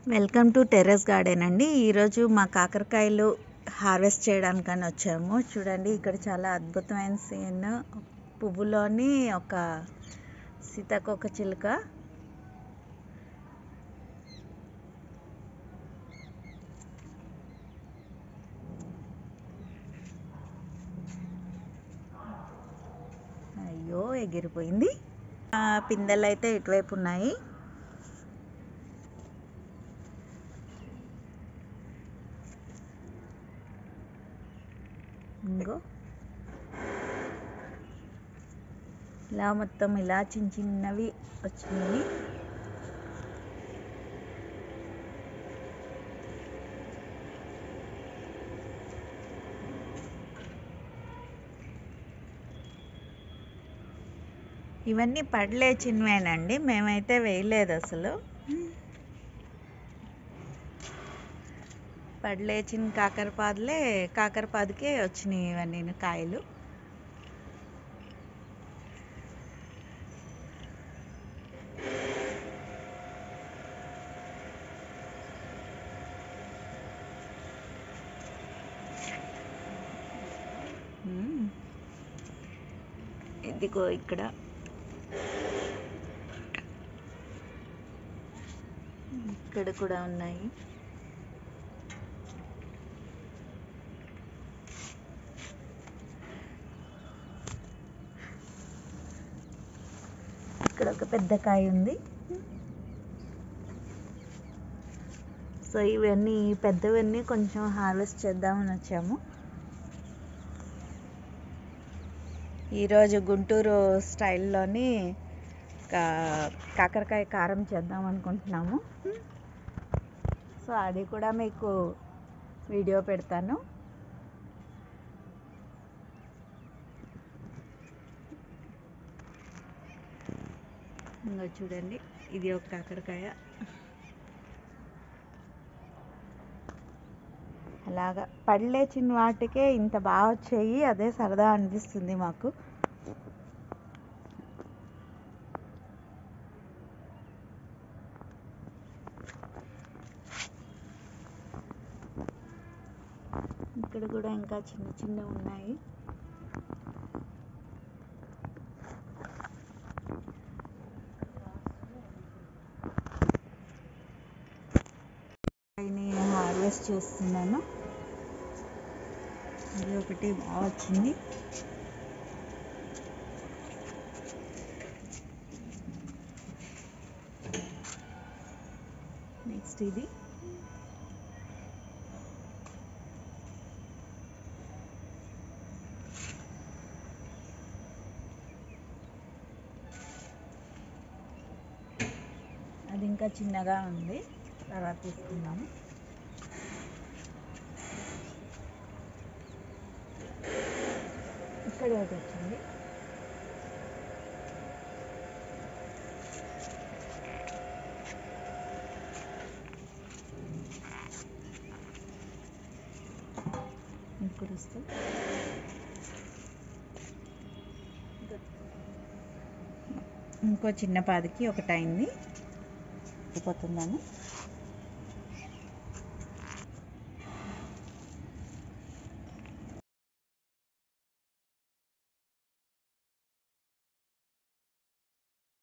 Welcome to terrace garden అండి ఈరోజు మా కాకరకాయలు హార్వెస్ట్ చేయడానికని వచ్చాము చూడండి ఇక్కడ చాలా అద్భుతమైన సీన్ పువ్వులోని ఒక సీతాకోక చిలుక అయ్యో ఎగిరిపోయింది ఆ, పిందెలు అయితే ఇటువైపు ఉన్నాయి ఇంకో ఇలా మొత్తం ఇలా చిన్న చిన్నవి వచ్చినాయి ఇవన్నీ పడలేచినవేనండి మేమైతే వేయలేదు అసలు పడలేచిన కాకరపాదులే కాకరపాదుకే వచ్చినాయి ఇవన్నీ కాయలు మ్మ్. ఇదిగో ఇక్కడ ఇక్కడ కూడా ఉన్నాయి ఇక్కడ ఒక పెద్ద కాయ ఉంది సో ఇవన్నీ ఈ పెద్దవన్నీ కొంచెం హార్వెస్ట్ చేద్దామని వచ్చాము ఈరోజు గుంటూరు స్టైల్లోని కా- కాకరకాయ కారం చేద్దాం అనుకుంటున్నాము సో అది కూడా మీకు వీడియో పెడతాను ఇంకా చూడండి ఇది ఒక కాకరకాయ అలాగా పళ్ళేచిన వాటికే ఇంత బాగా వచ్చాయి అదే సరదా అనిపిస్తుంది మాకు ఇక్కడ కూడా ఇంకా చిన్న చిన్న ఉన్నాయి హార్వెస్ట్ చేస్తున్నాను ఇది ఒకటి బాగా వచ్చింది నెక్స్ట్ ఇది అది ఇంకా చిన్నగా ఉంది తర్వాత తీసుకుందాము ఇక్కడ ఒకటి వచ్చింది ఇప్పుడు వస్తే ఇంకో చిన్న పాదికి ఒకటి అయింది అయిపోతుందని